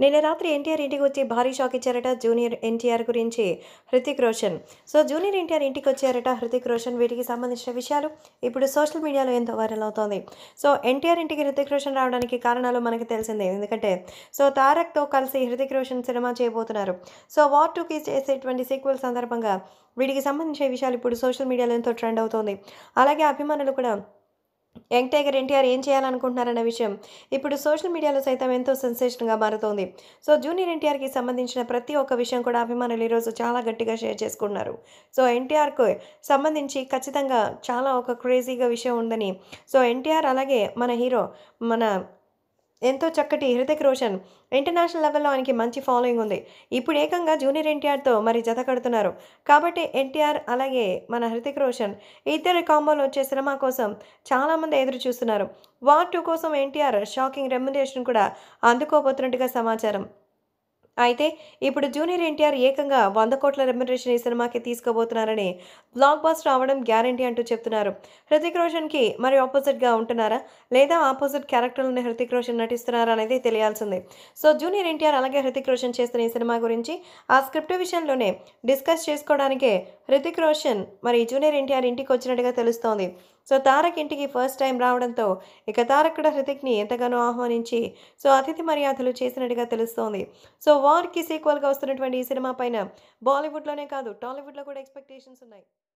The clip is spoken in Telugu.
నిన్న రాత్రి ఎన్టీఆర్ ఇంటికి వచ్చి భారీ షాక్ ఇచ్చారట జూనియర్ ఎన్టీఆర్ గురించి Hrithik Roshan so junior NTR ఇంటికి వచ్చారట హృతిక్ రోషన్ వీటికి సంబంధించిన విషయాలు ఇప్పుడు సోషల్ మీడియాలో ఎంతో వైరల్ అవుతోంది సో ఎన్టీఆర్ ఇంటికి హృతిక్ రోషన్ రావడానికి కారణాలు మనకి తెలిసిందే ఎందుకంటే సో తారక్తో కలిసి హృతిక్ రోషన్ సినిమా చేయబోతున్నారు సో వార్ టూకి చేసేటువంటి సీక్వెల్ సందర్భంగా వీటికి సంబంధించిన విషయాలు ఇప్పుడు సోషల్ మీడియాలో ఎంతో ట్రెండ్ అవుతోంది అలాగే అభిమానులు కూడా యంగ్ టైగర్ ఎన్టీఆర్ ఏం చేయాలనుకుంటున్నారన్న విషయం ఇప్పుడు సోషల్ మీడియాలో సైతం ఎంతో సెన్సేషన్గా మారుతోంది సో జూనియర్ ఎన్టీఆర్కి సంబంధించిన ప్రతి ఒక్క విషయం కూడా అభిమానులు ఈరోజు చాలా గట్టిగా షేర్ చేసుకున్నారు సో ఎన్టీఆర్కు సంబంధించి ఖచ్చితంగా చాలా ఒక క్రేజీగా విషయం ఉందని సో ఎన్టీఆర్ అలాగే మన హీరో మన ఎంతో చక్కటి హృతిక్ రోషన్ ఇంటర్నేషనల్ లెవెల్లో ఆయనకి మంచి ఫాలోయింగ్ ఉంది ఇప్పుడు ఏకంగా జూనియర్ ఎన్టీఆర్తో మరి జత కడుతున్నారు కాబట్టి ఎన్టీఆర్ అలాగే మన హృతిక్ రోషన్ ఇద్దరి కాంబోలో వచ్చే సినిమా కోసం చాలామంది ఎదురు చూస్తున్నారు వార్ టూ కోసం ఎన్టీఆర్ షాకింగ్ రెమ్యునేషన్ కూడా అందుకోబోతున్నట్టుగా సమాచారం అయితే ఇప్పుడు జూనియర్ ఎన్టీఆర్ ఏకంగా వంద కోట్ల రెమ్యునరేషన్ ఈ సినిమాకి తీసుకోబోతున్నారని బ్లాక్ బాస్టర్ అవడం గ్యారంటీ అంటూ చెప్తున్నారు హృతిక్ రోషన్కి మరి ఆపోజిట్గా ఉంటున్నారా లేదా ఆపోజిట్ క్యారెక్టర్లోనే హృతిక్ రోషన్ నటిస్తున్నారా అనేది తెలియాల్సిందే సో జూనియర్ ఎన్టీఆర్ అలాగే హృతిక్ రోషన్ చేస్తున్న ఈ సినిమా గురించి ఆ స్క్రిప్ట్ విషయంలోనే డిస్కస్ చేసుకోవడానికే హృతిక్ రోషన్ మరి జూనియర్ ఎన్టీఆర్ ఇంటికి వచ్చినట్టుగా తెలుస్తోంది సో తారక్ ఇంటికి ఫస్ట్ టైం రావడంతో ఇక తారక్ కూడా హృతిక్ని ఎంతగానో ఆహ్వానించి సో అతిథి మర్యాదలు చేసినట్టుగా తెలుస్తోంది సో వార్కి సీక్వల్గా వస్తున్నటువంటి ఈ సినిమా పైన బాలీవుడ్లోనే కాదు టాలీవుడ్లో కూడా ఎక్స్పెక్టేషన్స్ ఉన్నాయి